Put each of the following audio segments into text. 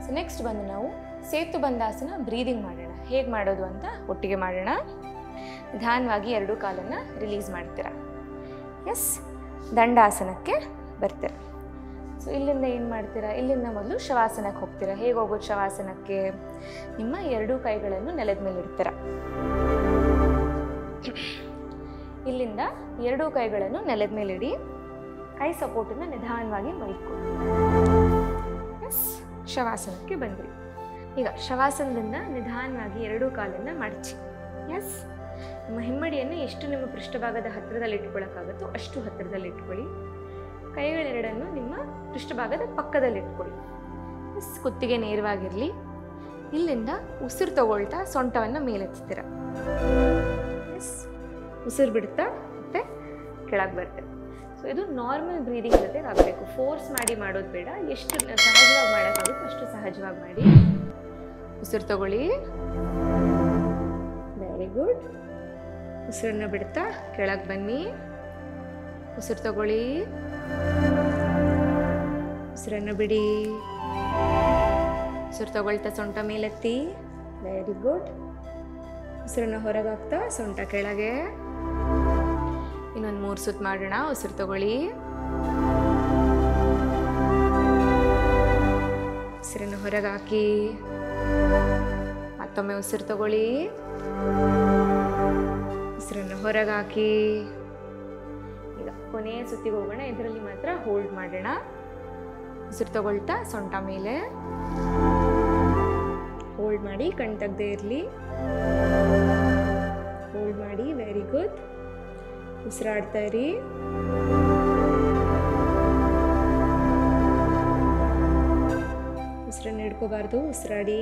so next ಬಂದು ನಾವು Setu ಬಂದಾಸನ breathing ಮಾಡೋಣ ಹೇಗೆ ಮಾಡೋದು ಅಂತ ಒಟ್ಟಿಗೆ ಮಾಡೋಣ ನಿಧಾನವಾಗಿ ಎರಡೂ ಕಾಲನ್ನು ರಿಲೀಸ್ ಮಾಡ್ತೀರಾ ಎಸ್ ದಂಡಾಸನಕ್ಕೆ ಬರ್ತೀರಾ ಸೊ ಇಲ್ಲಿಂದ ಏನು ಮಾಡ್ತೀರಾ ಇಲ್ಲಿಂದ ಮೊದಲು ಶವಾಸನಕ್ಕೆ ಹೋಗ್ತೀರಾ ಹೇಗೆ ಹೋಗೋದು ಶವಾಸನಕ್ಕೆ ನಿಮ್ಮ ಎರಡೂ ಕೈಗಳನ್ನು ನೆಲದ ಮೇಲೆ ಇಡ್ತೀರಾ ಇಲ್ಲಿಂದ ಎರಡೂ ಕೈಗಳನ್ನು ನೆಲದ ಮೇಲೆ ಇಡಿ ಕೈ ಸಪೋರ್ಟನ್ನು ನಿಧಾನವಾಗಿ ಮಲ್ಕೊಂಡು ಎಸ್ ಶವಾಸನಕ್ಕೆ ಬಂದ್ರಿ ಈಗ ಶವಾಸನದಿಂದ ನಿಧಾನವಾಗಿ ಎರಡೂ ಕಾಲನ್ನು ಮಡಚಿ ಎಸ್ ನಿಮ್ಮ ಹಿಮ್ಮಡಿಯನ್ನು ಎಷ್ಟು ನಿಮ್ಮ ಪೃಷ್ಠಭಾಗದ ಹತ್ತಿರದಲ್ಲಿ ಇಟ್ಕೊಳ್ಳೋಕ್ಕಾಗುತ್ತೋ ಅಷ್ಟು ಹತ್ತಿರದಲ್ಲಿ ಇಟ್ಕೊಳ್ಳಿ ಕೈಗಳೆರಡನ್ನು ನಿಮ್ಮ ಪೃಷ್ಠಭಾಗದ ಪಕ್ಕದಲ್ಲಿ ಇಟ್ಕೊಳ್ಳಿ ಎಸ್ ಕುತ್ತಿಗೆ ನೇರವಾಗಿರಲಿ ಇಲ್ಲಿಂದ ಉಸಿರು ತಗೊಳ್ತಾ ಸೊಂಟವನ್ನು ಮೇಲೆತ್ತೀರ ಎಸ್ ಉಸಿರು ಬಿಡ್ತಾ ಮತ್ತೆ ಕೆಳಗೆ ಬರ್ತೀರ ಸೊ ಇದು ನಾರ್ಮಲ್ ಬ್ರೀದಿಂಗ್ ಜೊತೆ ಆಗಬೇಕು ಫೋರ್ಸ್ ಮಾಡಿ ಮಾಡೋದು ಬೇಡ ಎಷ್ಟು ಸಹಜವಾಗಿ ಮಾಡೋಕ್ಕಾಗುತ್ತೋ ಅಷ್ಟು ಸಹಜವಾಗಿ ಮಾಡಿ ಉಸಿರು ತಗೊಳ್ಳಿ ವೆರಿ ಗುಡ್ ಉಸಿರನ್ನ ಬಿಡ್ತಾ ಕೆಳಗೆ ಬನ್ನಿ ಉಸಿರು ತಗೊಳ್ಳಿ ಉಸಿರನ್ನು ಬಿಡಿ ಉಸಿರು ತಗೊಳ್ತಾ ಸೊಂಟ ಮೇಲೆತ್ತಿ ವೆರಿ ಗುಡ್ ಉಸಿರನ್ನು ಹೊರಗೆ ಹಾಕ್ತಾ ಸೊಂಟ ಕೆಳಗೆ ಇನ್ನೊಂದು ಮೂರು ಸುತ್ತು ಮಾಡೋಣ ಉಸಿರು ತಗೊಳ್ಳಿ ಉಸಿರನ್ನು ಹೊರಗೆ ಹಾಕಿ ಮತ್ತೊಮ್ಮೆ ಉಸಿರು ತಗೊಳ್ಳಿ ಉಸಿರನ್ನು ಹೊರಗೆ ಹಾಕಿ ಈಗ ಕೊನೆಯ ಸುತ್ತಿಗೆ ಹೋಗೋಣ ಇದರಲ್ಲಿ ಮಾತ್ರ ಹೋಲ್ಡ್ ಮಾಡೋಣ ಉಸಿರು ತಗೊಳ್ತಾ ಸೊಂಟ ಮೇಲೆ ಹೋಲ್ಡ್ ಮಾಡಿ ಕಣ್ ತೆಗ್ದೇ ಇರಲಿ ಹೋಲ್ಡ್ ಮಾಡಿ ವೆರಿ ಗುಡ್ ಉಸಿರಾಡ್ತಾ ಇರಿ ಉಸಿರನ್ನು ಹಿಡ್ಕೋಬಾರ್ದು ಉಸಿರಾಡಿ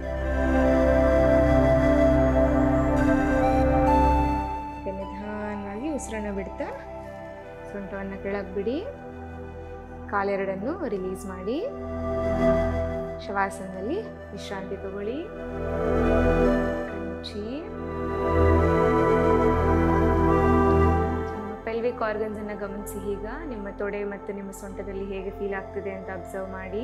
ಈಗ ನಿಧಾನವಾಗಿ ಉಸಿರನ್ನು ಬಿಡ್ತಾ ಸೊಂಟವನ್ನು ಕೆಳಗೆ ಬಿಡಿ ಕಾಲೆರಡನ್ನು ರಿಲೀಸ್ ಮಾಡಿ ಶವಾಸನದಲ್ಲಿ ವಿಶ್ರಾಂತಿ ತಗೊಳ್ಳಿ ಕಣ್ಮುಚ್ಚಿ ಪೆಲ್ವಿಕ್ ಆರ್ಗನ್ಸ್ ಅನ್ನ ಗಮನಿಸಿ ಈಗ ನಿಮ್ಮ ತೊಡೆ ಮತ್ತು ನಿಮ್ಮ ಸೊಂಟದಲ್ಲಿ ಹೇಗೆ ಫೀಲ್ ಆಗ್ತಿದೆ ಅಂತ ಅಬ್ಸರ್ವ್ ಮಾಡಿ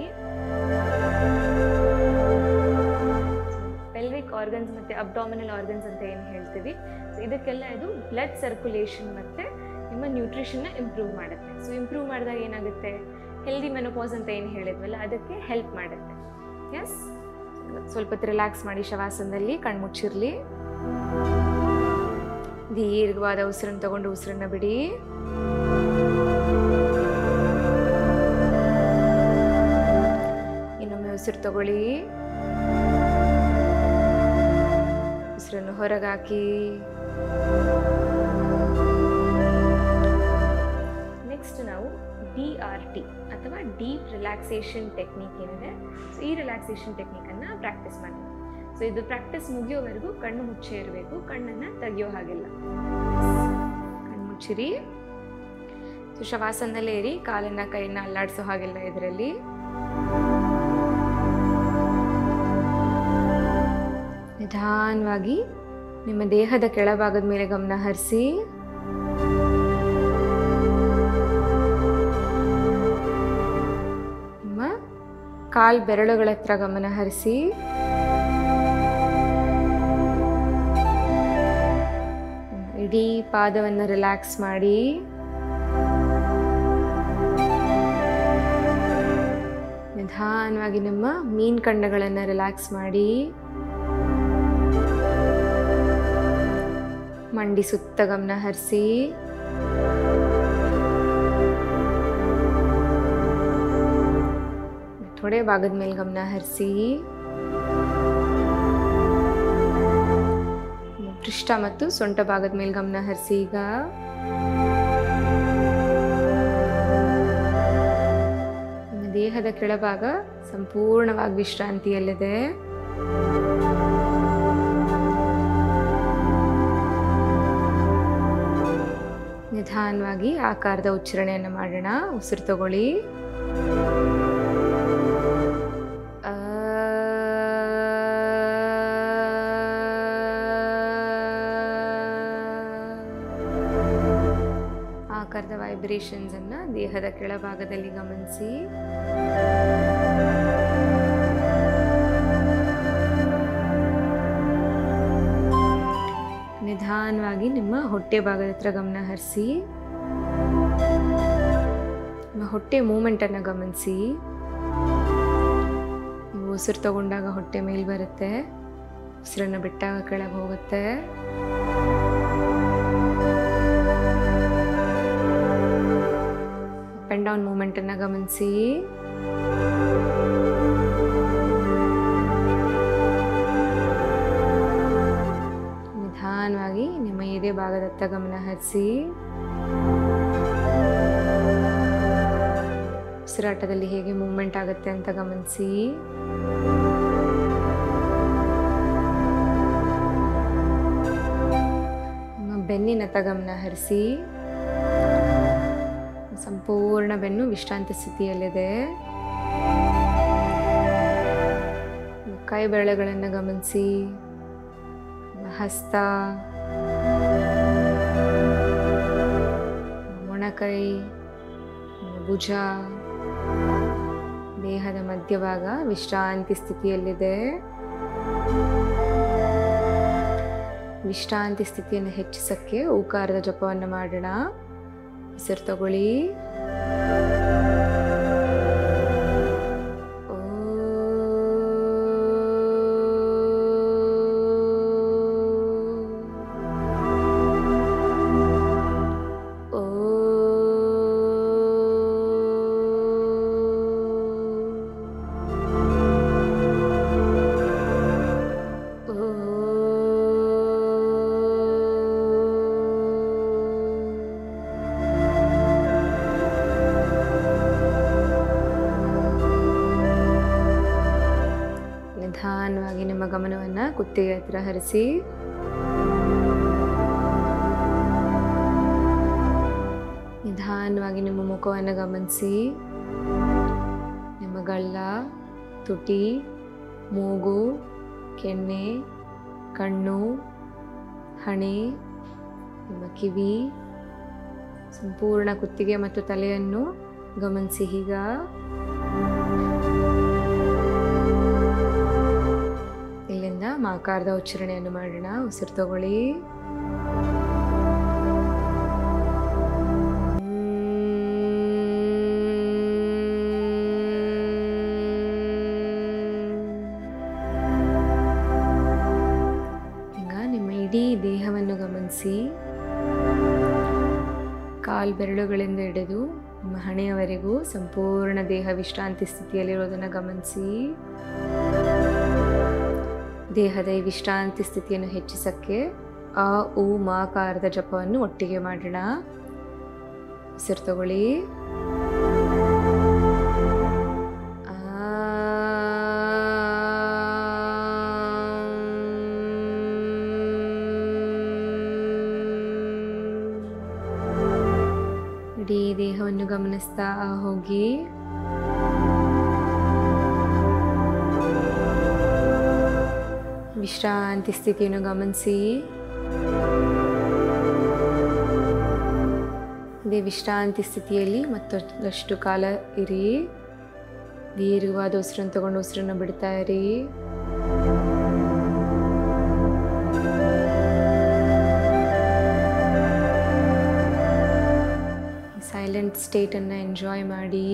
ಪೆಲ್ವಿಕ್ ಆರ್ಗನ್ಸ್ ಮತ್ತು ಅಬ್ಡಾಮಿನಲ್ ಆರ್ಗನ್ಸ್ ಅಂತ ಏನು ಹೇಳ್ತೀವಿ ಸೊ ಇದಕ್ಕೆಲ್ಲ ಇದು ಬ್ಲಡ್ ಸರ್ಕ್ಯುಲೇಷನ್ ಮತ್ತು ನಿಮ್ಮ ನ್ಯೂಟ್ರಿಷನ್ನ ಇಂಪ್ರೂವ್ ಮಾಡುತ್ತೆ ಸೊ ಇಂಪ್ರೂವ್ ಮಾಡಿದಾಗ ಏನಾಗುತ್ತೆ ಹೆಲ್ದಿ ಮೆನೋಪಾಸ್ ಅಂತ ಏನು ಹೇಳಿದ್ವಲ್ಲ ಅದಕ್ಕೆ ಹೆಲ್ಪ್ ಮಾಡುತ್ತೆ ಎಸ್ ಸ್ವಲ್ಪ ರಿಲ್ಯಾಕ್ಸ್ ಮಾಡಿ ಶವಾಸನದಲ್ಲಿ ಕಣ್ಮುಚ್ಚಿರಲಿ ದೀರ್ಘವಾದ ಉಸಿರನ್ನು ತಗೊಂಡು ಉಸಿರನ್ನ ಬಿಡಿ ಇನ್ನೊಮ್ಮೆ ಉಸಿರು ತಗೊಳ್ಳಿ ಉಸಿರನ್ನು ಹೊರಗಾಕಿ ನೆಕ್ಸ್ಟ್ ನಾವು ಡಿ ಆರ್ ಟಿ ಅಥವಾ ಡೀಪ್ ರಿಲ್ಯಾಕ್ಸೇಷನ್ ಟೆಕ್ನಿಕ್ ಏನಿದೆ ಸೊ ಈ ರಿಲ್ಯಾಕ್ಸೇಷನ್ ಟೆಕ್ನಿಕನ್ನು ಪ್ರಾಕ್ಟೀಸ್ ಮಾಡಿ ಸೊ ಇದು ಪ್ರಾಕ್ಟೀಸ್ ಮುಗಿಯೋವರೆಗೂ ಕಣ್ಣು ಮುಚ್ಚೆ ಇರಬೇಕು ಕಣ್ಣನ್ನು ತೆಗಿಯೋ ಹಾಗಿಲ್ಲ ಕಣ್ಣು ಮುಚ್ಚಿರಿ ಸೊ ಶವಾಸನದಲ್ಲೇ ಇರಿ ಕಾಲನ್ನ ಕೈನ ಅಲ್ಲಾಡಿಸೋ ಹಾಗಿಲ್ಲ ಇದರಲ್ಲಿ ನಿಧಾನವಾಗಿ ನಿಮ್ಮ ದೇಹದ ಕೆಳಭಾಗದ ಮೇಲೆ ಗಮನ ಹರಿಸಿ ನಿಮ್ಮ ಕಾಲ್ ಬೆರಳುಗಳ ಹತ್ರ ಗಮನ ಹರಿಸಿ ಇಡೀ ಪಾದವನ್ನು ರಿಲ್ಯಾಕ್ಸ್ ಮಾಡಿ ನಿಧಾನವಾಗಿ ನಿಮ್ಮ ಮೀನ್ ಕಂಡಗಳನ್ನು ರಿಲ್ಯಾಕ್ಸ್ ಮಾಡಿ ಮಂಡಿ ಸುತ್ತ ಗಮನ ಹರಿಸಿ ಥೋಡೆ ಭಾಗದ ಮೇಲೆ ಗಮನ ಹರಿಸಿ ಪೃಷ್ಠ ಮತ್ತು ಸೊಂಟ ಭಾಗದ ಮೇಲೆ ಗಮನ ಹರಿಸಿ ಈಗ ನಿಮ್ಮ ದೇಹದ ಕೆಳಭಾಗ ಸಂಪೂರ್ಣವಾಗಿ ವಿಶ್ರಾಂತಿಯಲ್ಲಿದೆ ನಿಧಾನವಾಗಿ ಆಕಾರದ ಉಚ್ಚಾರಣೆಯನ್ನು ಮಾಡೋಣ ಉಸಿರು ತಗೊಳ್ಳಿ ಆ ಆಕಾರದ ವೈಬ್ರೇಷನ್ಸ್ ಅನ್ನ ದೇಹದ ಕೆಳಭಾಗದಲ್ಲಿ ಗಮನಿಸಿ ಹೊಟ್ಟೆ ಭಾಗದ ಹತ್ರ ಗಮನ ಹರಿಸಿ ನಿಮ್ಮ ಹೊಟ್ಟೆ ಮೂಮೆಂಟನ್ನು ಗಮನಿಸಿ ನೀವು ಉಸಿರು ತಗೊಂಡಾಗ ಹೊಟ್ಟೆ ಮೇಲೆ ಬರುತ್ತೆ ಉಸಿರನ್ನು ಬಿಟ್ಟಾಗ ಕೆಳಗೆ ಹೋಗುತ್ತೆ ಅಪ್ ಆ್ಯಂಡ್ ಡೌನ್ ಮೂಮೆಂಟನ್ನು ಗಮನಿಸಿ ನಿಧಾನವಾಗಿ ನಿಮ್ಮ ಎದೆ ಭಾಗದತ್ತ ಗಮನ ಹರಿಸಿ ಉಸಿರಾಟದಲ್ಲಿ ಹೇಗೆ ಮೂವ್ಮೆಂಟ್ ಆಗುತ್ತೆ ಅಂತ ಗಮನಿಸಿ ನಿಮ್ಮ ಬೆನ್ನಿನತ್ತ ಗಮನ ಹರಿಸಿ ಸಂಪೂರ್ಣ ಬೆನ್ನು ವಿಶ್ರಾಂತಿ ಸ್ಥಿತಿಯಲ್ಲಿದೆ ಕೈ ಬೆರಳುಗಳನ್ನು ಗಮನಿಸಿ ಹಸ್ತ ಮೊಣಕೈ ಭುಜ ದೇಹದ ಮಧ್ಯಭಾಗ ವಿಶ್ರಾಂತಿ ಸ್ಥಿತಿಯಲ್ಲಿದೆ ವಿಶ್ರಾಂತಿ ಸ್ಥಿತಿಯನ್ನು ಹೆಚ್ಚಿಸಕ್ಕೆ ಓಕಾರದ ಜಪವನ್ನು ಮಾಡೋಣ ಉಸಿರು ತಗೊಳ್ಳಿ ನಿಧಾನವಾಗಿ ನಿಮ್ಮ ಗಮನವನ್ನು ಕುತ್ತಿಗೆ ಹತ್ರ ಹರಿಸಿ ನಿಧಾನವಾಗಿ ನಿಮ್ಮ ಮುಖವನ್ನು ಗಮನಿಸಿ ನಿಮ್ಮ ಗಳ್ಳ ತುಟಿ ಮೂಗು ಕೆನ್ನೆ ಕಣ್ಣು ಹಣೆ ನಿಮ್ಮ ಕಿವಿ ಸಂಪೂರ್ಣ ಕುತ್ತಿಗೆ ಮತ್ತು ತಲೆಯನ್ನು ಗಮನಿಸಿ ಈಗ ಇಲ್ಲಿಂದ ಮಾಕಾರದ ಉಚ್ಚಾರಣೆಯನ್ನು ಮಾಡೋಣ ಉಸಿರು ತಗೊಳ್ಳಿ ಈಗ ನಿಮ್ಮ ಇಡೀ ದೇಹವನ್ನು ಗಮನಿಸಿ ಕಾಲ್ ಬೆರಳುಗಳಿಂದ ಹಿಡಿದು ನಿಮ್ಮ ಹಣೆಯವರೆಗೂ ಸಂಪೂರ್ಣ ದೇಹ ವಿಶ್ರಾಂತಿ ಸ್ಥಿತಿಯಲ್ಲಿರೋದನ್ನು ಗಮನಿಸಿ ದೇಹದ ಈ ವಿಶ್ರಾಂತಿ ಸ್ಥಿತಿಯನ್ನು ಹೆಚ್ಚಿಸಕ್ಕೆ ಆ ಉ ಮಾಕಾರದ ಜಪವನ್ನು ಒಟ್ಟಿಗೆ ಮಾಡೋಣ ಉಸಿರು ತಗೊಳ್ಳಿ ಇಡೀ ದೇಹವನ್ನು ಗಮನಿಸ್ತಾ ಹೋಗಿ ವಿಶ್ರಾಂತಿ ಸ್ಥಿತಿಯನ್ನು ಗಮನಿಸಿ ಇದೇ ವಿಶ್ರಾಂತಿ ಸ್ಥಿತಿಯಲ್ಲಿ ಮತ್ತಷ್ಟು ಕಾಲ ಇರಿ ದೀರ್ಘವಾದ ಉಸಿರನ್ನು ತಗೊಂಡು ಉಸಿರನ್ನು ಬಿಡ್ತಾ ಇರಿ ಸೈಲೆಂಟ್ ಸ್ಟೇಟನ್ನು ಎಂಜಾಯ್ ಮಾಡಿ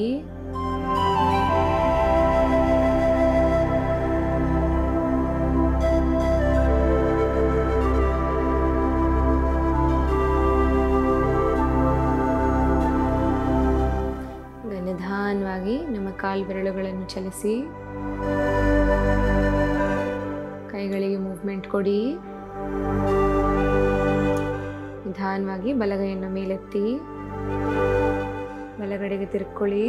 ಈಗ ನಿಧಾನವಾಗಿ ನಮ್ಮ ಕಾಲು ಬೆರಳುಗಳನ್ನು ಚಲಿಸಿ ಕೈಗಳಿಗೆ ಮೂವ್ಮೆಂಟ್ ಕೊಡಿ ನಿಧಾನವಾಗಿ ಬಲಗೈಯನ್ನು ಮೇಲೆತ್ತಿ ಬಲಗಡೆಗೆ ತಿರ್ಕೊಳ್ಳಿ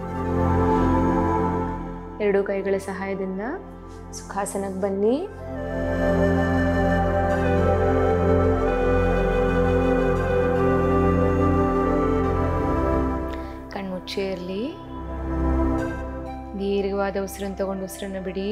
ಎರಡೂ ಕೈಗಳ ಸಹಾಯದಿಂದ ಸುಖಾಸನಕ್ಕೆ ಬನ್ನಿ ಕಣ್ಮುಚ್ಚೆ ಇರಲಿ ದೀರ್ಘವಾದ ಉಸಿರನ್ನು ತಗೊಂಡು ಉಸಿರನ್ನು ಬಿಡಿ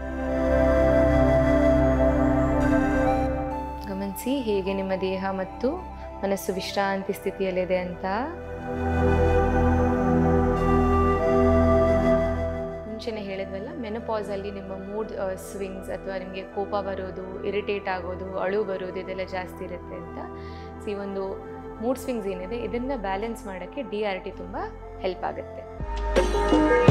ಗಮನಿಸಿ ಹೇಗೆ ನಿಮ್ಮ ದೇಹ ಮತ್ತು ಮನಸ್ಸು ವಿಶ್ರಾಂತಿ ಸ್ಥಿತಿಯಲ್ಲಿದೆ ಅಂತ ಮುಂಚೆನೇ ಹೇಳಿದ್ವಲ್ಲ ಮೆನಪಾಸಲ್ಲಿ ನಿಮ್ಮ ಮೂಡ್ ಸ್ವಿಂಗ್ಸ್ ಅಥವಾ ನಿಮಗೆ ಕೋಪ ಬರೋದು ಇರಿಟೇಟ್ ಆಗೋದು ಅಳು ಬರೋದು ಇದೆಲ್ಲ ಜಾಸ್ತಿ ಇರುತ್ತೆ ಅಂತ ಸೊ ಈ ಒಂದು ಮೂಡ್ ಸ್ವಿಂಗ್ಸ್ ಏನಿದೆ ಇದನ್ನು ಬ್ಯಾಲೆನ್ಸ್ ಮಾಡೋಕ್ಕೆ ಡಿ ಆರ್ ಟಿ ತುಂಬ ಹೆಲ್ಪ್ ಆಗುತ್ತೆ